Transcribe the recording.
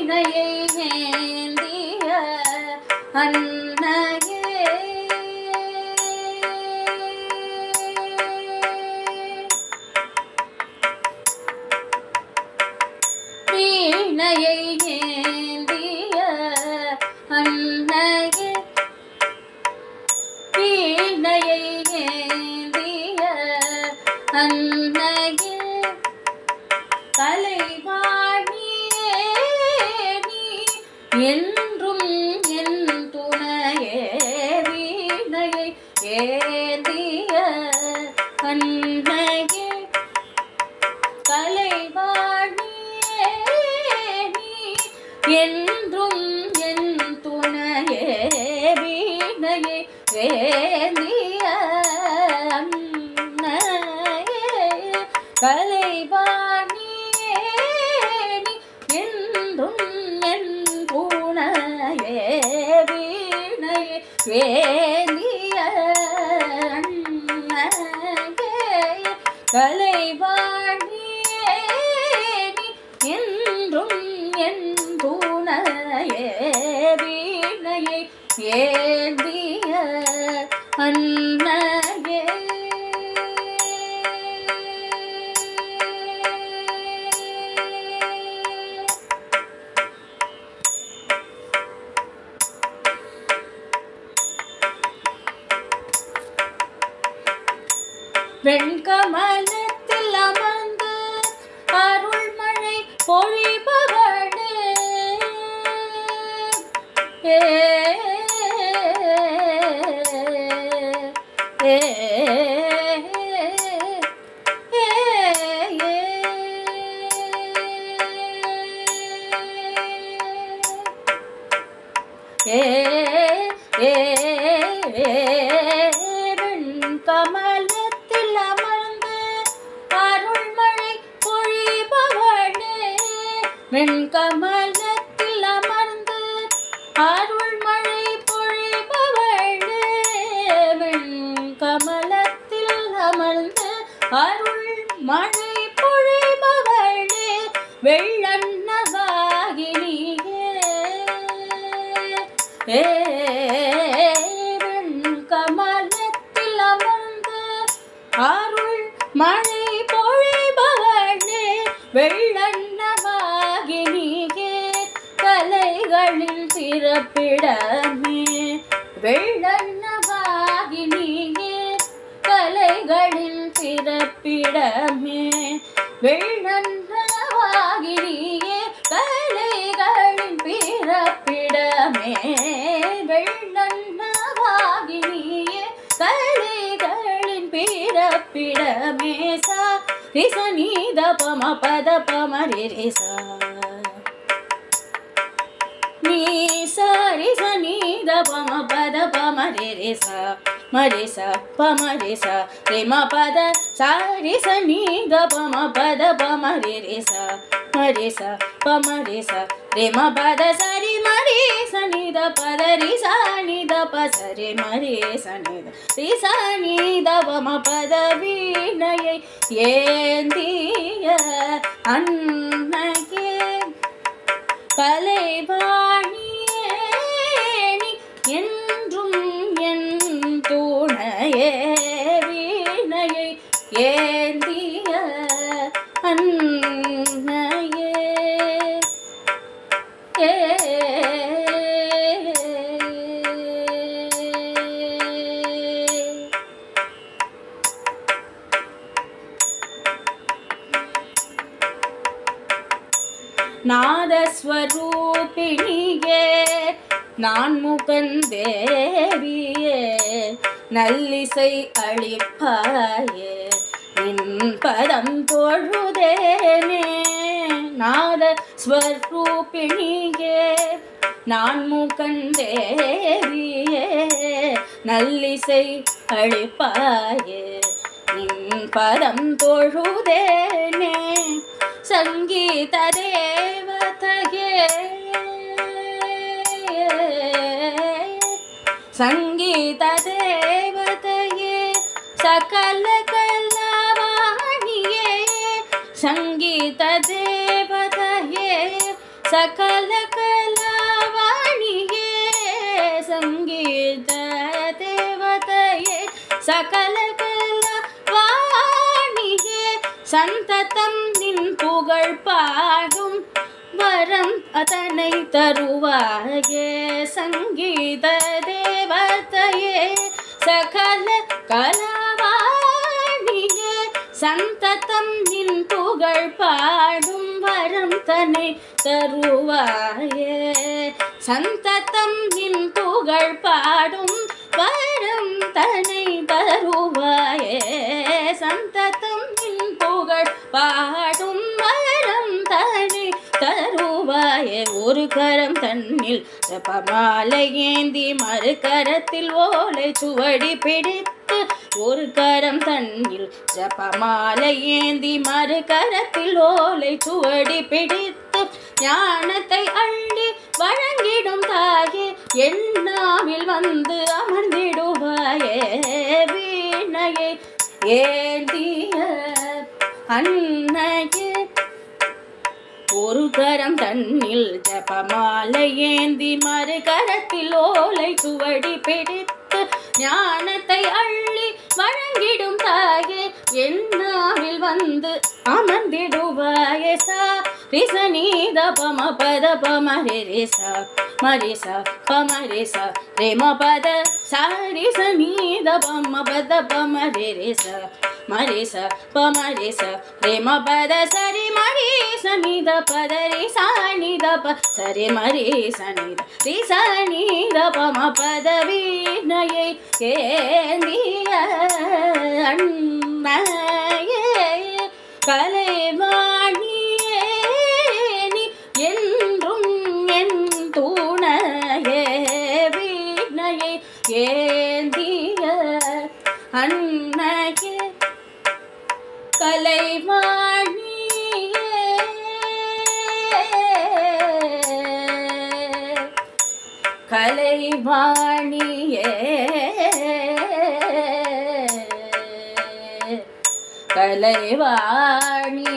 வீணையை ஏந்திய அன்னையே வீணையை ஏந்திய அன்னையே வீணையை ஏந்திய அன்னையே கலைவாணியே நீ என்றும் என் துணையே வீணையை ஏந்திய அன்னையே கலைவாணியே நீ என்றும் என் துணையே வீணையை வேந்திய அன்னையே கலைவாணியே நீ என்றும் என் துணையே வீணையை வேந்திய அன்னையே கலைவாணியே நீ என்றும் என் துணையே வீணையை ஏந்திய அன்னையே வெண்கமலத்தில் அமர்ந்து அருள்மழை பொழிபவளே ஏ ஏ ஏ ஏ கமலத்தில் அமர்ந்து அருள்மழை பொழிபவளே வெண்கமலத்தில் அமர்ந்து அருள்மழை பொழிபவளே வெண்கமலத்தில் அமர்ந்து அருள் மழை பொழிபவளே வெள்ளன்னவாகினியே ஏ கமலத்தில் அமர்ந்து அருள் மழை பொழிபவளே வெள்ளன்னவாகினியே கலைகளின் சிறப்பிடமே வெள்ளன்னவாகினியே கலைகளின் சிறப்பிடமே வெள்ளன்னவாகினியே கலைகளின் பிறப்பிடமே வெள்ளன்னவாகினியே கலைகளின் பிறப்பிடமே சா ரிச நீத பம பத பம ரிசா நீ சரி ச நீத பம பத பம ரே ச மரி ச பம ரே ச ரே ம பத சாரி ச நீத பம பத பம ரே ரே ச மரி ச பம ரே ச ரே ம பத சரி மரி ச நீத பத ரி ச நீத ப சரி மரி ச நீத ரி ச நீத பம பத வீணையை ஏந்திய அன்னையே கலைவாணியே நீ என்றும் என் துணையே வீணையை ஏந்திய அன்னையே ஏ நாதஸ்வரூபிணியே நான் முகந்தேவியே நல்லிசை அளிப்பாயே நின் பதம் தொழுதேனே நாத ஸ்வரூபிணியே நான் முகந்தேவியே நல்லிசை அளிப்பாயே நின் பதம் தொழுதேனே ಸಂಗೀತ ದೇವತೆಗೆ ಸಂಗೀತ ದೇವತೆಗೆ ಸಕಲ ಕಲಾವಾಣಿಯೇ ಸಂಗೀತ ದೇವತೆಗೆ சகல கலாவாணியே சங்கீத தேவதையே சகல கலாவாணியே சந்ததம் நின் புகழ் பாடும் வரம் அதனை தருவாயே சங்கீத தேவதையே சகல கலாவாணியே சந்ததம் நின் புகழ் பாடும் வரம் தனை தருவாயே சந்ததம் நின் புகழ் பாடும் வரம் தனை தருவாயே சந்ததம் நின் புகழ் பாடும் வரம் தனை தருவாயே ஒரு கரம் தன்னில் ஜபமாலை ஏந்தி மறு கரத்தில் ஓலை சுவடி பிடித்து ஒரு கரம் தன்னில் ஜபமாலை ஏந்தி மறு கரத்தில் ஓலை சுவடி பிடித்து ஞானத்தை அள்ளி வழங்கிடும் தாயே எண்ணாவில் வந்து அமர்ந்திடுவாயே வீணையை ஏந்திய அன்னையே ஒரு கரம் தன்னில் ஜபமாலை ஏந்தி மறு கரத்தில் ஓலை சுவடி பிடித்து ஞானத்தை அள்ளி வழங்கிடும் தாயே என்னாவில் வந்து அமர்ந்திடுவாயே சா ரிசனீத பம பத பம ரிசா மரிச பமரிச ரேம பத சாரிச நீத பம பத பம ரிச மரிச பமரிச ரேம பத சரி மரிச நித பத ரிசா நித ப சரி மரிச நித ரிச நித பம பத வீணையை ஏந்திய அண்ணையே கலைவாணியே நீ என்றும் என் துணையே வீணையை ஏந்திய அன்னையே கலைவாணியே கலைவாணியே கலைவாணி